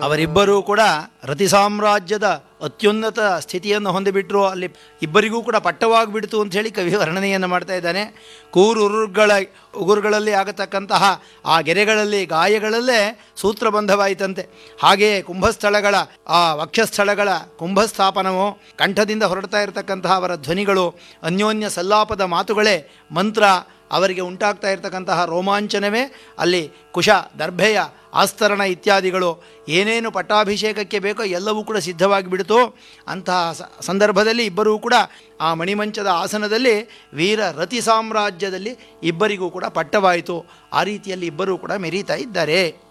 ಅವರಿಬ್ಬರೂ ಕೂಡ ರತಿ ಸಾಮ್ರಾಜ್ಯದ ಅತ್ಯುನ್ನತ ಸ್ಥಿತಿಯನ್ನು ಹೊಂದಿಬಿಟ್ರು ಅಲ್ಲಿ ಇಬ್ಬರಿಗೂ ಕೂಡ ಪಟ್ಟವಾಗಿಬಿಡ್ತು ಅಂತ ಹೇಳಿ ಕವಿ ವರ್ಣನೆಯನ್ನು ಮಾಡ್ತಾ ಇದ್ದಾನೆ ಕೂರುರುಗಳ ಉಗುರುಗಳಲ್ಲಿ ಆಗತಕ್ಕಂತಹ ಆ ಗೆರೆಗಳಲ್ಲಿ ಗಾಯಗಳಲ್ಲೇ ಸೂತ್ರಬಂಧವಾಯಿತಂತೆ ಹಾಗೆಯೇ ಕುಂಭಸ್ಥಳಗಳ ಆ ವಕ್ಷಸ್ಥಳಗಳ ಕುಂಭಸ್ಥಾಪನವು ಕಂಠದಿಂದ ಹೊರಡ್ತಾ ಇರತಕ್ಕಂತಹ ಅವರ ಧ್ವನಿಗಳು ಅನ್ಯೋನ್ಯ ಸಲ್ಲಾಪದ ಮಾತುಗಳೇ ಮಂತ್ರ ಅವರಿಗೆ ಉಂಟಾಗ್ತಾ ಇರತಕ್ಕಂತಹ ರೋಮಾಂಚನವೇ ಅಲ್ಲಿ ಕುಶ ದರ್ಭೆಯ ಆಸ್ತರಣ ಇತ್ಯಾದಿಗಳು ಏನೇನು ಪಟ್ಟಾಭಿಷೇಕಕ್ಕೆ ಬೇಕೋ ಎಲ್ಲವೂ ಕೂಡ ಸಿದ್ಧವಾಗಿ ಬಿಡಿತು ಅಂತಹ ಸ- ಸಂದರ್ಭದಲ್ಲಿ ಇಬ್ಬರೂ ಕೂಡ ಆ ಮಣಿಮಂಚದ ಆಸನದಲ್ಲಿ ವೀರ ರತಿ ಸಾಮ್ರಾಜ್ಯದಲ್ಲಿ ಇಬ್ಬರಿಗೂ ಕೂಡ ಪಟ್ಟವಾಯಿತು ಆ ರೀತಿಯಲ್ಲಿ ಇಬ್ಬರೂ ಕೂಡ ಮೆರೀತಾ ಇದ್ದಾರೆ